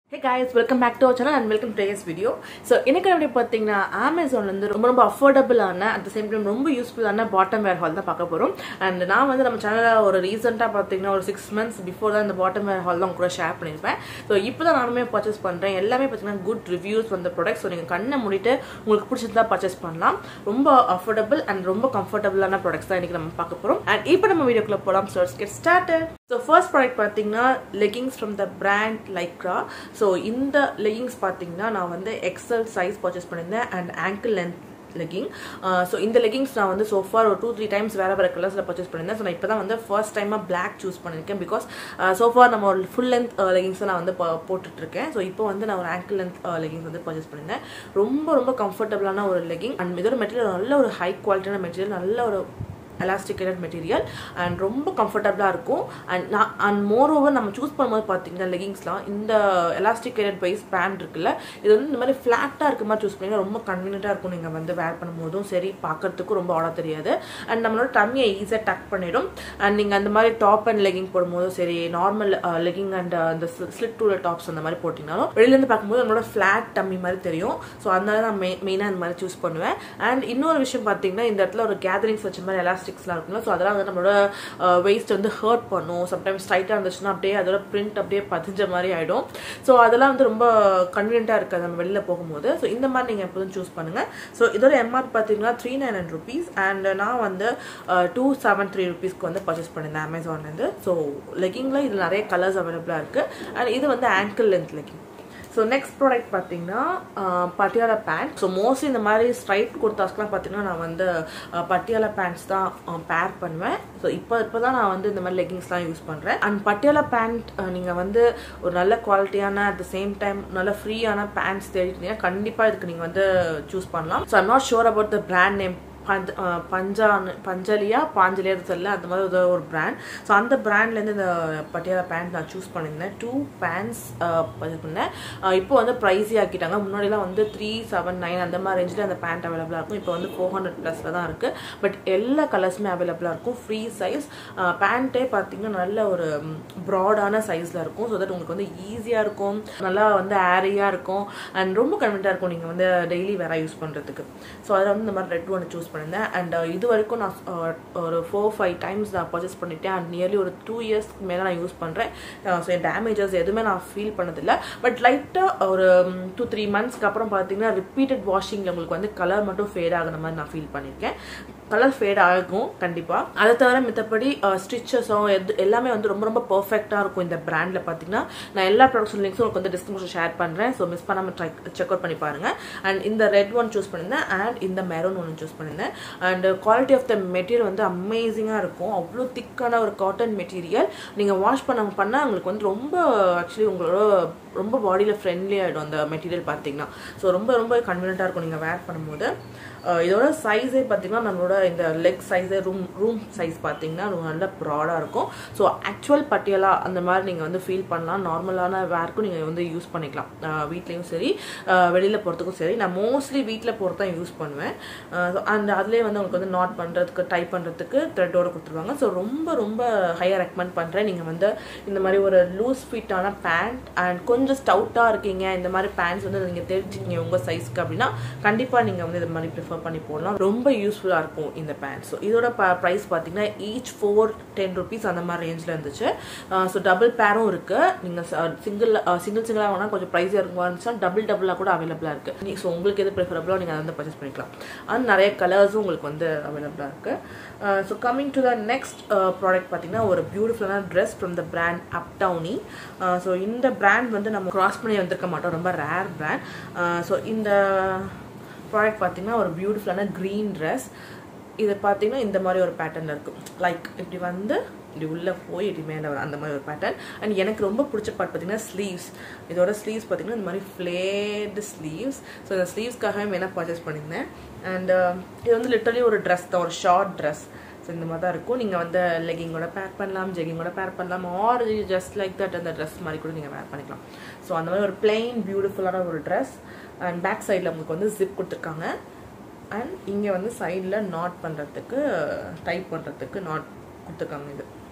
Hey guys welcome back to our channel and welcome today's video so எனக்கு எப்படி பார்த்தீங்கன்னா அமேசான்லேருந்து ரொம்ப ரொம்ப அஃபோர்டபுளான அட் த சேம் டைம் ரொம்ப யூஸ்ஃபுல்லான பாட்டம் வேர் ஹால் தான் பார்க்க போகிறோம் அண்ட் நான் வந்து நம்ம சேனலில் ஒரு ரீசெண்டாக பார்த்தீங்கன்னா ஒரு சிக்ஸ் மந்த்ஸ் பிஃபோர் தான் இந்த பாட்டம் வேர் ஹால் தான் உங்க கூட ஷேர் பண்ணியிருப்பேன் ஸோ இப்போ தான் நானுமே பர்ச்சேஸ் பண்ணுறேன் எல்லாமே பார்த்தீங்கன்னா குட் ரிவ்யூஸ் வந்த ப்ராடக்ட் ஸோ நீங்கள் கண்ணை மூடிட்டு உங்களுக்கு பிடிச்சதா பர்ச்சேஸ் பண்ணலாம் ரொம்ப அஃபோர்டபுள் அண்ட் ரொம்ப கம்ஃபர்டபுளான ப்ராடக்ட்ஸ் தான் இன்றைக்கி நம்ம பார்க்க போகிறோம் அண்ட் இப்போ நம்ம வீடியோக்குள்ள போகலாம் so get started so first product பார்த்தீங்கன்னா leggings from the brand Lycra so இந்த லெகிங்ஸ் பார்த்தீங்கன்னா நான் வந்து எக்ஸல் சைஸ் பர்ச்சேஸ் பண்ணியிருந்தேன் and ankle length legging so இந்த லெகிங்ஸ் நான் வந்து சோஃபார் ஒரு டூ த்ரீ டைம்ஸ் வேறு வேறு கலர்ஸில் பர்ச்சேஸ் பண்ணியிருந்தேன் ஸோ நான் இப்போ தான் வந்து ஃபர்ஸ்ட் டைமாக பிளாக் சூஸ் பண்ணியிருக்கேன் பிகாஸ் சோஃபார் நம்ம ஒரு ஃபுல் லென்த் லெகிங்ஸ் நான் வந்து போட்டுட்ருக்கேன் ஸோ இப்போ வந்து நான் ஒரு ஆங்கிள் லென்த் லெகிங்ஸ் வந்து பர்ச்சேஸ் பண்ணியிருந்தேன் ரொம்ப ரொம்ப கம்ஃபர்டபுளான ஒரு லெகிங் அண்ட் இதோட மெட்டீரியல் நல்ல ஒரு ஹை குவாலிட்டியான மெட்டீரியல் நல்ல ஒரு எலாஸ்டிகேட்டட் மெட்டீரியல் அண்ட் ரொம்ப கம்ஃபர்டபுளாக இருக்கும் அண்ட் நான் அண்ட் மோர் ஓவர் நம்ம சூஸ் பண்ணும்போது பார்த்தீங்கன்னா லெகிங்ஸ்லாம் இந்த எலாஸ்டிகேட்டட் வைஸ் பேண்ட் இருக்குல்ல இது வந்து இந்த மாதிரி ஃப்ளாட்டாக இருக்க மாதிரி சூஸ் பண்ணிங்கன்னா ரொம்ப கன்வீனியண்ட்டாக இருக்கும் நீங்கள் வந்து வேர் பண்ணும்போதும் சரி பார்க்கறதுக்கும் ரொம்ப ஆட தெரியாது அண்ட் நம்மளோட டம்மியை ஈஸியாக டக் பண்ணிடும் அண்ட் நீங்கள் அந்த மாதிரி டாப் அண்ட் லெகிங் போடும்போதும் சரி நார்மல் லெகிங் அண்ட் அந்த ஸ்லிட் டூல டாப்ஸ் அந்த மாதிரி போட்டிங்கனாலும் வெளியிலேருந்து பார்க்கும்போது நம்மளோட ஃப்ளாட் டம்மி மாதிரி தெரியும் ஸோ அதனால நான் மெய் மெயினாக இந்த மாதிரி சூஸ் பண்ணுவேன் அண்ட் இன்னொரு விஷயம் பார்த்தீங்கன்னா இந்த இடத்துல ஒரு கேதரிங்ஸ் வச்ச மாதிரி எலாஸ்டிக் எலாஸ்டிக்ஸ்லாம் இருக்குல்ல ஸோ அதெல்லாம் வந்து நம்மளோட வெயிஸ்ட் வந்து ஹர்ட் பண்ணும் சம்டைம்ஸ் ஸ்ட்ரைட்டாக இருந்துச்சுன்னா அப்படியே அதோட பிரிண்ட் அப்படியே பதிஞ்ச மாதிரி ஆகிடும் ஸோ அதெல்லாம் வந்து ரொம்ப கன்வீனியண்ட்டாக இருக்காது நம்ம வெளியில் போகும்போது ஸோ இந்த மாதிரி நீங்கள் எப்போதும் சூஸ் பண்ணுங்கள் ஸோ இதோட எம்ஆர் பார்த்தீங்கன்னா three nine hundred rupees and நான் வந்து டூ செவன் த்ரீ ருபீஸ்க்கு வந்து பர்ச்சேஸ் பண்ணியிருந்தேன் அமேசான்லேருந்து ஸோ லெக்கிங்கில் இது நிறைய கலர்ஸ் அவைலபிளாக இருக்குது அண்ட் இது வந்து ankle length legging so next product பார்த்தீங்கன்னா பட்டியாலா பேண்ட் ஸோ மோஸ்ட்லி இந்த மாதிரி ஸ்ட்ரைட் குர்தாஸ்க்குலாம் பார்த்தீங்கன்னா நான் வந்து பட்டியாலா பேண்ட்ஸ் தான் பேர் பண்ணுவேன் ஸோ இப்போ இப்போ தான் நான் வந்து இந்த மாதிரி லெகிங்ஸ்லாம் யூஸ் பண்ணுறேன் அண்ட் பட்டியாலா பேண்ட் நீங்கள் வந்து ஒரு நல்ல குவாலிட்டியான அட் த சேம் டைம் நல்ல ஃப்ரீயான பேண்ட்ஸ் தேடிட்டீங்கன்னா கண்டிப்பாக இதுக்கு நீங்கள் வந்து சூஸ் பண்ணலாம் so I'm not sure about the brand name பஞ்ச பஞ்சான் பஞ்சலியா பாஞ்சலியா தெரியல அந்த மாதிரி ஏதோ ஒரு பிராண்ட் ஸோ அந்த பிராண்ட்லேருந்து இந்த பட்டியாலா பேண்ட் நான் சூஸ் பண்ணியிருந்தேன் டூ பேண்ட்ஸ் இது பண்ணேன் இப்போ வந்து ப்ரைஸி ஆக்கிட்டாங்க முன்னாடிலாம் வந்து த்ரீ செவன் நைன் அந்த மாதிரி ரேஞ்சில் அந்த பேண்ட் அவைலபிளாக இருக்கும் இப்போ வந்து ஃபோர் ஹண்ட்ரட் ப்ளஸில் தான் இருக்குது பட் எல்லா கலர்ஸுமே அவைலபிளாக இருக்கும் ஃப்ரீ சைஸ் பேண்ட்டே பார்த்தீங்கன்னா நல்ல ஒரு ப்ராடான சைஸில் இருக்கும் ஸோ தட் உங்களுக்கு வந்து ஈஸியாக இருக்கும் நல்லா வந்து ஏரியாக இருக்கும் அண்ட் ரொம்ப கன்வீனியாக இருக்கும் நீங்கள் வந்து டெய்லி வேற யூஸ் பண்ணுறதுக்கு ஸோ அதில் வந்து இந்த மாதிரி ரெட் ஒன்று சூஸ் பண்ணியிருந்தேன் அண்ட் இது வரைக்கும் நான் ஒரு ஃபோர் ஃபைவ் டைம்ஸ் நான் பர்ச்சேஸ் பண்ணிட்டேன் அண்ட் நியர்லி ஒரு டூ இயர்ஸ்க்கு மேலே நான் யூஸ் பண்ணுறேன் ஸோ என் டேமேஜஸ் எதுவுமே நான் ஃபீல் பண்ணதில்லை பட் லைட்டாக ஒரு டூ த்ரீ மந்த்ஸ்க்கு அப்புறம் பார்த்தீங்கன்னா ரிப்பீட்டட் வாஷிங்கில் உங்களுக்கு வந்து கலர் மட்டும் ஃபேட் ஆகிற மாதிரி நான் ஃபீல் பண்ணியிருக்கேன் கலர் ஃபேட் ஆகும் கண்டிப்பாக அதை தவிர மித்தபடி ஸ்டிச்சஸும் எது எல்லாமே வந்து ரொம்ப ரொம்ப பர்ஃபெக்டாக இருக்கும் இந்த பிராண்டில் பார்த்தீங்கன்னா நான் எல்லா ப்ராடக்ட்ஸ் லிங்க்ஸும் உங்களுக்கு வந்து டிஸ்கிரிப்ஷன் ஷேர் பண்ணுறேன் ஸோ மிஸ் பண்ணாமல் ட்ரை செக் அவுட் பண்ணி பாருங்கள் அண்ட் இந்த ரெட் ஒன் சூஸ் பண்ணியிருந்தேன் அண்ட் இந்த மெரூன் ஒன்று சூஸ் பண்ணியிருந்தேன் and quality of the material வந்து அமேசிங்காக இருக்கும் அவ்வளோ திக்கான ஒரு காட்டன் மெட்டீரியல் நீங்கள் வாஷ் பண்ண பண்ணால் உங்களுக்கு வந்து ரொம்ப ஆக்சுவலி உங்களோட ரொம்ப பாடியில் ஃப்ரெண்ட்லி ஆகிடும் அந்த மெட்டீரியல் பார்த்தீங்கன்னா ஸோ ரொம்ப ரொம்ப கன்வீனியண்ட்டாக இருக்கும் நீங்கள் வேர் பண்ணும்போது இதோட சைஸே பார்த்தீங்கன்னா நம்மளோட இந்த லெக் சைஸே ரூம் ரூம் சைஸ் பார்த்தீங்கன்னா நல்ல ப்ராடாக இருக்கும் ஸோ ஆக்சுவல் பட்டியலா அந்த மாதிரி நீங்கள் வந்து ஃபீல் பண்ணலாம் நார்மலான வேர்க்கும் நீங்கள் வந்து யூஸ் பண்ணிக்கலாம் வீட்லேயும் சரி வெளியில் போகிறதுக்கும் சரி நான் மோஸ்ட்லி வீட்டில் போகிறது தான் யூஸ் பண்ணுவேன் அண்ட் அதுலேயே வந்து உங்களுக்கு வந்து நாட் பண்ணுறதுக்கு டைப் பண்ணுறதுக்கு த்ரெட்டோடு கொடுத்துருவாங்க ஸோ ரொம்ப ரொம்ப ஹையாக ரெக்கமெண்ட் பண்ணுறேன் நீங்கள் வந்து இந்த மாதிரி ஒரு லூஸ் ஃபிட்டான பேண்ட் அண்ட் கொஞ்சம் ஸ்டவுட்டாக இருக்கீங்க இந்த மாதிரி பேண்ட்ஸ் வந்து நீங்கள் தெரிஞ்சுக்கிங்க உங்கள் சைஸ்க்கு அப்படின்னா கண்டிப்பாக நீங்கள் வந்து இது மாதிரி ப்ரிஃபர் பண்ணி போடலாம் ரொம்ப யூஸ்ஃபுல்லாக இருக்கும் இந்த பேண்ட் ஸோ இதோட ப்ரைஸ் பார்த்தீங்கன்னா ஈச் ஃபோர் டென் ருபீஸ் அந்த மாதிரி ரேஞ்சில் இருந்துச்சு ஸோ டபுள் பேரும் இருக்குது நீங்கள் சிங்கிள் சிங்கிள் சிங்கிளாக வாங்கினா கொஞ்சம் ப்ரைஸியாக இருக்கும் இருந்துச்சுன்னா டபுள் டபுளாக கூட அவைலபிளாக இருக்குது ஸோ உங்களுக்கு எது ப்ரிஃபரபிளோ நீங்கள் அதை வந்து பர்ச்சேஸ் பண்ணிக்கலாம் அண்ட் நிறைய கலர்ஸும் உங்களுக்கு வந்து அவைலபிளாக இருக்குது so coming to the next product பார்த்தீங்கன்னா ஒரு பியூட்டிஃபுல்லான dress from the brand Uptownie so இந்த பிராண்ட் வந்து நம்ம கிராஸ் பண்ணி வந்திருக்க மாட்டோம் ரொம்ப ரேர் பிராண்ட் ஸோ இந்த ப்ராடக்ட் பார்த்தீங்கன்னா ஒரு பியூட்டிஃபுல்லான க்ரீன் ட்ரெஸ் இது பார்த்தீங்கன்னா இந்த மாதிரி ஒரு பேட்டர்னில் இருக்கும் லைக் இப்படி வந்து இப்படி உள்ளே போய் இப்படி மேலே வரும் அந்த மாதிரி ஒரு பேட்டர்ன் அண்ட் எனக்கு ரொம்ப பிடிச்ச பார்ட் பார்த்தீங்கன்னா ஸ்லீவ்ஸ் இதோட ஸ்லீவ்ஸ் பார்த்தீங்கன்னா இந்த மாதிரி ஃப்ளேடு ஸ்லீவ்ஸ் ஸோ இந்த ஸ்லீவ்ஸ்க்காகவே வேணால் பர்ச்சேஸ் பண்ணியிருந்தேன் அண்ட் இது வந்து லிட்டரலி ஒரு ட்ரெஸ் தான் ஒரு ஷார்ட் ட்ரெஸ் ஸோ இந்த மாதிரி தான் இருக்கும் நீங்கள் வந்து லெகிங்கோட பேக் பண்ணலாம் ஜெகிங்கோட பேர் பண்ணலாம் ஆர் ஜஸ்ட் லைக் தட் அந்த ட்ரெஸ் மாதிரி கூட நீங்கள் வேர் பண்ணிக்கலாம் ஸோ அந்த மாதிரி ஒரு பிளெயின் பியூட்டிஃபுல்லான ஒரு ட்ரெஸ் அண்ட் பேக் சைடில் உங்களுக்கு வந்து ஜிப் கொடுத்துருக்காங்க அண்ட் இங்கே வந்து சைடில் நாட் பண்ணுறதுக்கு டைப் பண்ணுறதுக்கு நாட் கொடுத்துருக்காங்க இது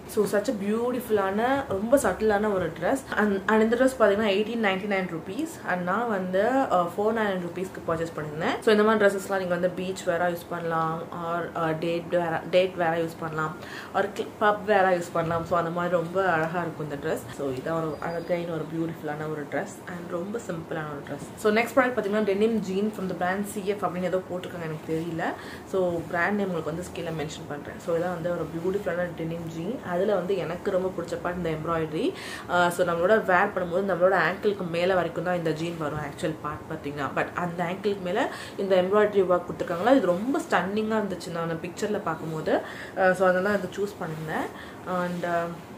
ஸோ சச் பியூட்டிஃபுல்லான ரொம்ப சட்டிலான ஒரு ட்ரெஸ் அண்ட் அண்ட் இந்த ட்ரெஸ் பார்த்தீங்கன்னா eighteen ninety nine rupees and நான் வந்து ஃபோர் நைன் ருபீஸ்க்கு பர்ச்சேஸ் பண்ணியிருந்தேன் ஸோ இந்த மாதிரி ட்ரெஸ்ஸஸ்லாம் நீங்கள் வந்து பீச் வேற யூஸ் பண்ணலாம் ஆர் டேட் வேற டேட் வேற யூஸ் பண்ணலாம் ஒரு பப் வேற யூஸ் பண்ணலாம் ஸோ அந்த மாதிரி ரொம்ப அழகாக இருக்கும் இந்த ட்ரெஸ் ஸோ இதான் ஒரு அழகான ஒரு பியூட்டிஃபுல்லான ஒரு ட்ரெஸ் அண்ட் ரொம்ப சிம்பிளான ஒரு ட்ரெஸ் ஸோ நெக்ஸ்ட் ப்ராடக்ட் பார்த்தீங்கன்னா denim jean from the brand CF அப்படின்னு ஏதோ போட்டிருக்காங்க எனக்கு தெரியல ஸோ பிராண்ட் நேம் உங்களுக்கு வந்து ஸ்கில்ல மென்ஷன் பண்ணுறேன் ஸோ இதான் வந்து ஒரு பியூட்டிஃபுல்லான டெனிம் ஜீன் அதில் வந்து எனக்கு ரொம்ப பிடிச்ச பார்ட் இந்த எம்ப்ராய்டரி ஸோ நம்மளோட வேர் பண்ணும்போது நம்மளோட ஆங்கிளுக்கு மேலே வரைக்கும் தான் இந்த ஜீன் வரும் ஆக்சுவல் பார்ட் பார்த்தீங்கன்னா பட் அந்த ஆங்கிளுக்கு மேலே இந்த எம்ப்ராய்டரி ஒர்க் கொடுத்துருக்காங்களா இது ரொம்ப ஸ்டன்னிங்காக இருந்துச்சு நான் பிக்சரில் பார்க்கும்போது ஸோ அதெல்லாம் இதை சூஸ் பண்ணியிருந்தேன் அண்ட்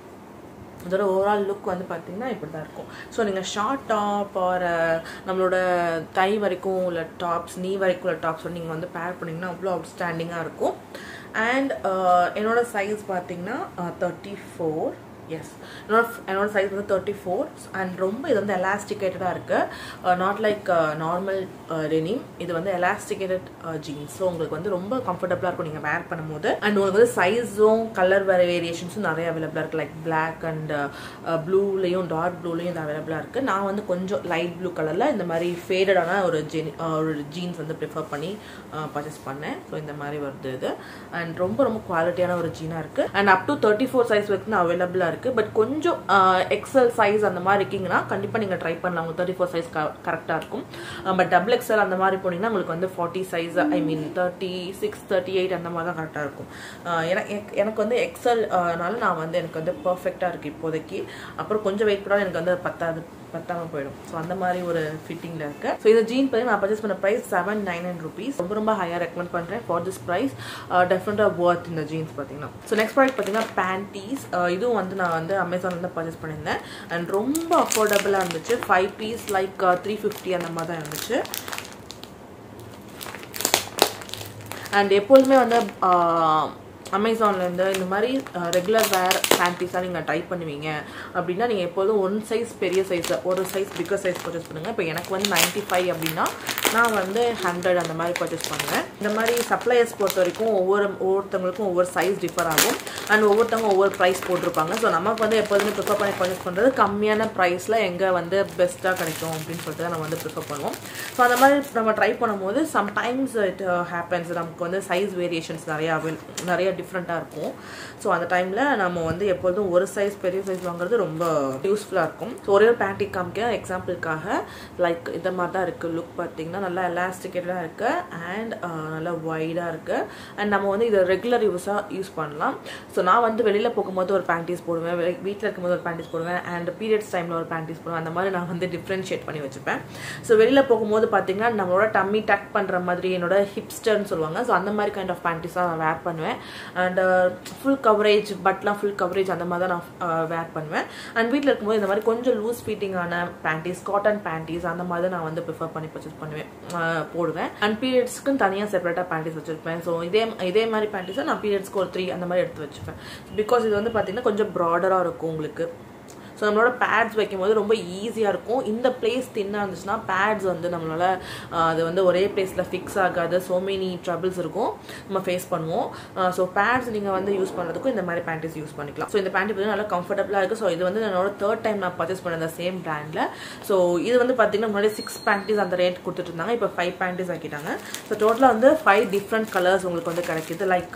இதோட ஓவரால் லுக் வந்து பார்த்தீங்கன்னா இப்படி தான் இருக்கும் ஸோ நீங்கள் ஷார்ட் டாப் ஒரு நம்மளோட தை வரைக்கும் உள்ள டாப்ஸ் நீ வரைக்கும் உள்ள டாப்ஸ் நீங்கள் வந்து பேர் பண்ணிங்கன்னா அவ்வளோ அவுட் ஸ்டாண்டிங்காக இருக்கும் அண்ட் என்னோட சைஸ் பார்த்தீங்கன்னா தேர்ட்டி ஃபோர் எஸ் என்னோட என்னோட சைஸ் வந்து தேர்ட்டி ஃபோர் அண்ட் ரொம்ப இது வந்து எலாஸ்டிகேட்டடாக இருக்குது நாட் லைக் நார்மல் டெனிம் இது வந்து எலாஸ்டிகேட்டட் ஜீன்ஸ் ஸோ உங்களுக்கு வந்து ரொம்ப கம்ஃபர்டபுளாக இருக்கும் நீங்கள் வேர் பண்ணும்போது அண்ட் உங்களுக்கு வந்து சைஸும் கலர் வேறு வேரியேஷன்ஸும் நிறைய அவைலபிளாக இருக்குது லைக் பிளாக் அண்ட் ப்ளூலையும் டார்க் ப்ளூலையும் இது அவைலபிளாக இருக்குது நான் வந்து கொஞ்சம் லைட் ப்ளூ கலரில் இந்த மாதிரி ஃபேடடான ஒரு ஜெனி ஒரு ஜீன்ஸ் வந்து ப்ரிஃபர் பண்ணி பர்ச்சேஸ் பண்ணேன் ஸோ இந்த மாதிரி வருது இது அண்ட் ரொம்ப ரொம்ப குவாலிட்டியான ஒரு ஜீனாக இருக்குது and up to thirty four size வரைக்கும் அவைலபிளாக இருக்குது இருக்குது பட் கொஞ்சம் எக்ஸல் சைஸ் அந்த மாதிரி இருக்கீங்கன்னா கண்டிப்பாக நீங்கள் ட்ரை பண்ணலாம் உங்களுக்கு தேர்ட்டி ஃபோர் சைஸ் கரெக்டாக இருக்கும் பட் டபுள் எக்ஸல் அந்த மாதிரி போனீங்கன்னா உங்களுக்கு வந்து forty size I mean thirty six thirty eight அந்த மாதிரி தான் கரெக்டாக இருக்கும் எனக்கு எனக்கு வந்து எக்ஸல்னால நான் வந்து எனக்கு வந்து பர்ஃபெக்டாக இருக்குது இப்போதைக்கு அப்புறம் கொஞ்சம் வெயிட் பண்ணாலும் எனக்கு வந்து பத்தாது பத்தாம போயிடும் ஸோ அந்த மாதிரி ஒரு ஃபிட்டிங்கில் இருக்கு ஸோ இந்த ஜீன் பற்றி நான் பர்ச்சேஸ் பண்ண price seven nine nine rupees ரொம்ப ரொம்ப ஹையாக ரெக்கமெண்ட் பண்ணுறேன் ஃபார் திஸ் ப்ரைஸ் டெஃபினட்டாக ஒர்த் இந்த ஜீன்ஸ் பார்த்தீங்கன்னா ஸோ நெக்ஸ்ட் ப்ராடக்ட் பார்த்தீங்கன்னா பேண்டீஸ் இதுவும் வந்து நான் வந்து அமேசானில் தான் பர்ச்சேஸ் பண்ணியிருந்தேன் அண்ட் ரொம்ப அஃபோர்டபுளாக இருந்துச்சு five piece like three fifty அந்த மாதிரி தான் இருந்துச்சு அண்ட் எப்போதுமே வந்து அமேசான்லேருந்து இந்த மாதிரி ரெகுலர் வேர் பேண்டீஸாக நீங்கள் ட்ரை பண்ணுவீங்க அப்படின்னா நீங்கள் எப்போதும் ஒன் சைஸ் பெரிய சைஸ் ஒரு சைஸ் பிக்கர் சைஸ் பர்ச்சேஸ் பண்ணுங்கள் இப்போ எனக்கு வந்து நைன்ட்டி ஃபைவ் அப்படின்னா நான் வந்து ஹண்ட்ரட் அந்த மாதிரி பர்ச்சேஸ் பண்ணுவேன் இந்த மாதிரி சப்ளையர்ஸ் பொறுத்த வரைக்கும் ஒவ்வொரு ஒவ்வொருத்தவங்களுக்கும் ஒவ்வொரு சைஸ் டிஃபர் ஆகும் அண்ட் ஒவ்வொருத்தவங்க ஒவ்வொரு ப்ரைஸ் போட்டிருப்பாங்க ஸோ நமக்கு வந்து எப்போதுமே ப்ரிஃபர் பண்ணி பர்ச்சேஸ் பண்ணுறது கம்மியான ப்ரைஸில் எங்கே வந்து பெஸ்ட்டாக கிடைக்கும் அப்படின்னு சொல்லிட்டு தான் நம்ம வந்து ப்ரிஃபர் பண்ணுவோம் ஸோ அந்த மாதிரி நம்ம ட்ரை பண்ணும்போது சம்டைம்ஸ் இட் ஹேப்பன்ஸ் நமக்கு வந்து சைஸ் வேரியேஷன்ஸ் நிறையா நிறைய டிஃப்ரெண்ட்டாக இருக்கும் ஸோ அந்த டைமில் நம்ம வந்து எப்போதும் ஒரு சைஸ் பெரிய சைஸ் வாங்குறது ரொம்ப யூஸ்ஃபுல்லாக இருக்கும் ஸோ ஒரே ஒரு பேண்டி காமிக்க எக்ஸாம்பிளுக்காக லைக் இந்த மாதிரி தான் இருக்குது லுக் பார்த்தீங்கன்னா நல்லா எலாஸ்டிகேட்டடாக இருக்குது அண்ட் நல்லா ஒய்டாக இருக்குது அண்ட் நம்ம வந்து இதை ரெகுலர் யூஸாக யூஸ் பண்ணலாம் ஸோ நான் வந்து வெளியில் போகும்போது ஒரு பேண்டீஸ் போடுவேன் வீட்டில் இருக்கும்போது ஒரு பேண்டீஸ் போடுவேன் அண்ட் பீரியட்ஸ் டைமில் ஒரு பேண்டீஸ் போடுவேன் அந்த மாதிரி நான் வந்து டிஃப்ரென்ஷியேட் பண்ணி வச்சுப்பேன் ஸோ வெளியில் போகும்போது பார்த்தீங்கன்னா நம்மளோட டம்மி டக் பண்ணுற மாதிரி என்னோட ஹிப்ஸ்டர்னு சொல்லுவாங்க ஸோ அந்த மாதிரி கைண்ட் ஆஃப் பேண்டீஸாக நான் வேர் பண்ணுவேன் அண்ட் ஃபுல் கவரேஜ் பட்லாம் ஃபுல் கவரேஜ் அந்த மாதிரி தான் நான் வேர் பண்ணுவேன் அண்ட் வீட்டில் இருக்கும்போது இந்த மாதிரி கொஞ்சம் லூஸ் ஃபிட்டிங்கான பேண்டீஸ் காட்டன் பேண்டீஸ் அந்த மாதிரி தான் நான் வந்து ப்ரிஃபர் பண்ணி பர்ச்சேஸ் பண்ணுவேன் போடுவேன் அண்ட் பீரியட்ஸ்க்குன்னு தனியாக செப்பரேட்டாக பேண்டீஸ் வச்சுருப்பேன் ஸோ இதே இதே மாதிரி பேண்டீஸை நான் பீரியட்ஸ்க்கு ஒரு த்ரீ அந்த மாதிரி எடுத்து வச்சுப்பேன் பிகாஸ் இது வந்து பார்த்தீங்கன்னா கொஞ்சம் ப்ராடராக இருக்கும் உங்களுக்கு ஸோ நம்மளோட பேட்ஸ் வைக்கும்போது ரொம்ப ஈஸியாக இருக்கும் இந்த பிளேஸ் தின்னாக இருந்துச்சுன்னா பேட்ஸ் வந்து நம்மளால அது வந்து ஒரே பிளேஸில் ஃபிக்ஸ் ஆகாது ஸோ மெனி ட்ரபிள்ஸ் இருக்கும் நம்ம ஃபேஸ் பண்ணுவோம் ஸோ பேட்ஸ் நீங்கள் வந்து யூஸ் பண்ணுறதுக்கும் இந்த மாதிரி பேண்டிஸ் யூஸ் பண்ணிக்கலாம் ஸோ இந்த பேண்ட் வந்து நல்லா கம்ஃபர்டபுளாக இருக்குது ஸோ இது வந்து என்னோட தேர்ட் டைம் நான் பர்ச்சேஸ் பண்ண இந்த சேம் பிராண்டில் ஸோ இது வந்து பார்த்தீங்கன்னா முன்னாடி சிக்ஸ் பேண்டிஸ் அந்த ரேட் கொடுத்துட்டு இருந்தாங்க இப்போ ஃபைவ் பேண்டிஸ் ஆக்கிட்டாங்க ஸோ டோட்டலாக வந்து ஃபைவ் டிஃப்ரெண்ட் கலர்ஸ் உங்களுக்கு வந்து கிடைக்கிது like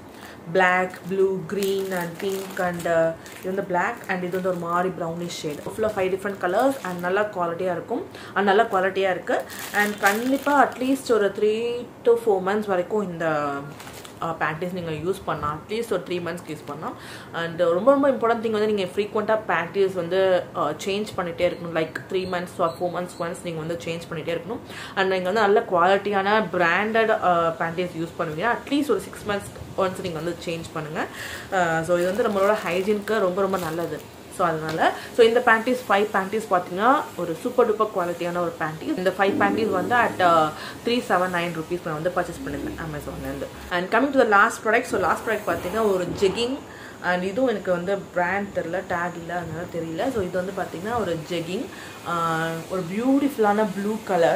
black blue green and pink and இது வந்து பிளாக் அண்ட் இது வந்து ஒரு மாதிரி ப்ரௌனிஷ் ஷேட் ஃபுல்லாக ஃபைவ் டிஃப்ரெண்ட் கலர்ஸ் அண்ட் நல்லா குவாலிட்டியாக இருக்கும் அண்ட் நல்லா குவாலிட்டியாக இருக்குது அண்ட் கண்டிப்பாக அட்லீஸ்ட் ஒரு த்ரீ டு ஃபோர் மந்த்ஸ் வரைக்கும் இந்த பேண்டீஸ் நீங்கள் யூஸ் பண்ணலாம் அட்லீஸ்ட் ஒரு த்ரீ மந்த்ஸ்க்கு யூஸ் பண்ணலாம் அண்ட் ரொம்ப ரொம்ப இம்பார்ட்டன்ட் திங் வந்து நீங்கள் ஃப்ரீக்வெண்ட்டாக பேண்டீஸ் வந்து சேஞ்ச் பண்ணிகிட்டே இருக்கணும் like three months or four months once நீங்கள் வந்து சேஞ்ச் பண்ணிகிட்டே இருக்கணும் அண்ட் நீங்கள் வந்து நல்ல குவாலிட்டியான பிராண்டட் பேண்டீஸ் யூஸ் பண்ணுவீங்க அட்லீஸ்ட் ஒரு சிக்ஸ் மந்த்ஸ் ஒன்ஸ் நீங்கள் வந்து சேஞ்ச் பண்ணுங்கள் ஸோ இது வந்து நம்மளோட ஹைஜீனுக்கு ரொம்ப ரொம்ப நல்லது ஸோ அதனால ஸோ இந்த பேண்டீஸ் ஃபைவ் பேண்டீஸ் பார்த்தீங்கன்னா ஒரு சூப்பர் டூப்பர் குவாலிட்டியான ஒரு பேண்டீஸ் இந்த ஃபைவ் பேண்டீஸ் வந்து at three seven nine rupees நான் வந்து பர்ச்சேஸ் பண்ணியிருந்தேன் அமேசான்லேருந்து and coming to the last product so last product பார்த்தீங்கன்னா ஒரு ஜெகிங் அண்ட் இதுவும் எனக்கு வந்து பிராண்ட் தெரில டேக் இல்லை அதனால தெரியல ஸோ இது வந்து பார்த்தீங்கன்னா ஒரு ஜெகிங் ஒரு பியூட்டிஃபுல்லான ப்ளூ கலர்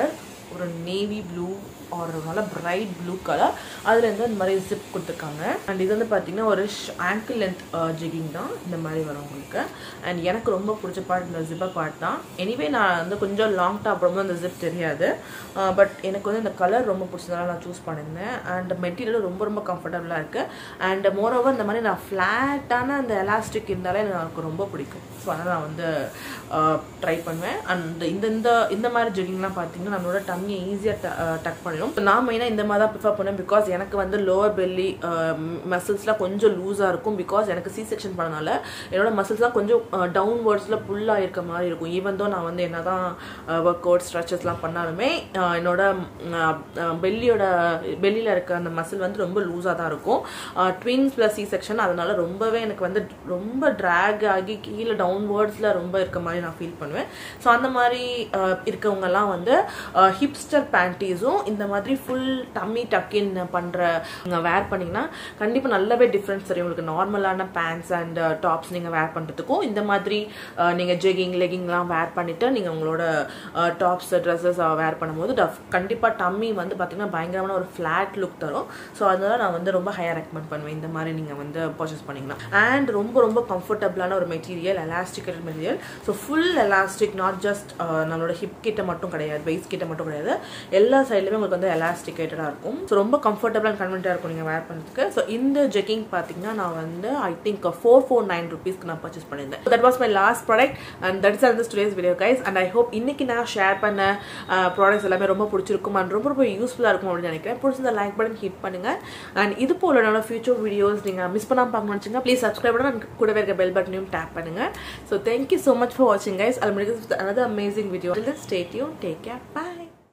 ஒரு நேவி ப்ளூ ஒரு நல்ல பிரைட் ப்ளூ கலர் அதுலேருந்து இந்த மாதிரி ஜிப் கொடுத்துருக்காங்க அண்ட் இது வந்து பார்த்தீங்கன்னா ஒரு ஆங்கிள் லென்த் ஜிகிங் தான் இந்த மாதிரி வரும் உங்களுக்கு அண்ட் எனக்கு ரொம்ப பிடிச்ச பார்ட் இந்த ஜிப்பர் பார்ட் தான் எனிவே நான் வந்து கொஞ்சம் லாங் டாப் ரொம்ப இந்த ஜிப் தெரியாது பட் எனக்கு வந்து இந்த கலர் ரொம்ப பிடிச்சதால நான் சூஸ் பண்ணியிருந்தேன் அண்ட் மெட்டீரியல் ரொம்ப ரொம்ப கம்ஃபர்டபுளாக இருக்குது அண்ட் மோரோவர் இந்த மாதிரி நான் ஃப்ளாட்டான அந்த எலாஸ்டிக் இருந்தாலே எனக்கு ரொம்ப பிடிக்கும் ஸோ அதனால் நான் வந்து ட்ரை பண்ணுவேன் அண்ட் இந்த இந்த இந்த மாதிரி ஜெகிங்லாம் பார்த்தீங்கன்னா நம்மளோட டம்மியை ஈஸியாக டக் பண்ணிடும் நான் மெயினாக இந்த மாதிரி தான் ப்ரிஃபர் பண்ணுவேன் பிகாஸ் எனக்கு வந்து லோவர் பெல்லி மசில்ஸ்லாம் கொஞ்சம் லூஸாக இருக்கும் பிகாஸ் எனக்கு சி செக்ஷன் பண்ணனால என்னோட மசில்ஸ்லாம் கொஞ்சம் டவுன் வேர்ட்ஸில் ஃபுல்லாக இருக்க மாதிரி இருக்கும் ஈவன் தோ நான் வந்து என்ன தான் ஒர்க் அவுட் ஸ்ட்ரெச்சஸ்லாம் பண்ணாலுமே என்னோட பெல்லியோட பெல்லியில் இருக்க அந்த மசில் வந்து ரொம்ப லூஸாக தான் இருக்கும் ட்வின்ஸ் ப்ளஸ் சி செக்ஷன் அதனால ரொம்பவே எனக்கு வந்து ரொம்ப ட்ராக் ஆகி கீழே டவுன்வேர்ட்ஸில் ரொம்ப இருக்க மாதிரி நான் ஃபீல் பண்ணுவேன் ஸோ அந்த மாதிரி இருக்கவங்கெல்லாம் வந்து ஹிப்ஸ்டர் பேண்டீஸும் இந்த மாதிரி ஃபுல் டம்மி டக்கின் பண்ணுற நீங்கள் வேர் பண்ணிங்கன்னா கண்டிப்பாக நல்லாவே டிஃப்ரென்ஸ் தெரியும் உங்களுக்கு நார்மலான பேண்ட்ஸ் அண்ட் டாப்ஸ் நீங்கள் வேர் பண்ணுறதுக்கும் இந்த மாதிரி நீங்கள் ஜெகிங் லெகிங்லாம் வேர் பண்ணிவிட்டு நீங்கள் உங்களோட டாப்ஸ் ட்ரெஸ்ஸஸ் வேர் பண்ணும்போது டஃப் கண்டிப்பாக டம்மி வந்து பார்த்தீங்கன்னா பயங்கரமான ஒரு ஃப்ளாட் லுக் தரும் ஸோ அதனால நான் வந்து ரொம்ப ஹையர் ரெக்கமெண்ட் பண்ணுவேன் இந்த மாதிரி நீங்கள் வந்து பர்ச்சேஸ் பண்ணிங்கன்னா அண்ட் ரொம்ப ரொம்ப கம்ஃபர்டபுளான ஒரு மெட்டீரியல் எலாஸ்டிக்கேட்டட் material so full elastic not just நம்மளோட ஹிப் கிட்ட மட்டும் கிடையாது வெயிஸ் கிட்ட மட்டும் கிடையாது எல்லா சைட்லையுமே உங்களுக்கு வந்து எலாஸ்டிகேட்டடாக இருக்கும் ஸோ ரொம்ப கம்ஃபர்டபுள் அண்ட் கன்வென்ட்டாக இருக்கும் நீங்கள் வேர் பண்ணுறதுக்கு ஸோ இந்த ஜெக்கிங் பார்த்தீங்கன்னா நான் வந்து I think four four nine ருபீஸ்க்கு நான் பர்ச்சேஸ் பண்ணியிருந்தேன் that was my last product and that is அந்த today's video guys and I hope இன்னைக்கு நான் ஷேர் பண்ண ப்ராடக்ட்ஸ் எல்லாமே ரொம்ப பிடிச்சிருக்கும் அண்ட் ரொம்ப ரொம்ப யூஸ்ஃபுல்லாக இருக்கும் அப்படின்னு நினைக்கிறேன் பிடிச்சிருந்த லைக் பட்டன் ஹிட் பண்ணுங்க அண்ட் இது போல என்னோட ஃபியூச்சர் வீடியோஸ் நீங்கள் மிஸ் பண்ணாமல் பார்க்கணும்னு வச்சுங்க ப்ளீஸ் சப்ஸ்கிரைப் பண்ண கூடவே இருக்க பெல் பட்டனையும் டேப் பண்ணுங்க so thank you so much for வாட்சிங் கைஸ் அது முடிக்கிறது another amazing video. Till then, stay tuned. Take care. Bye.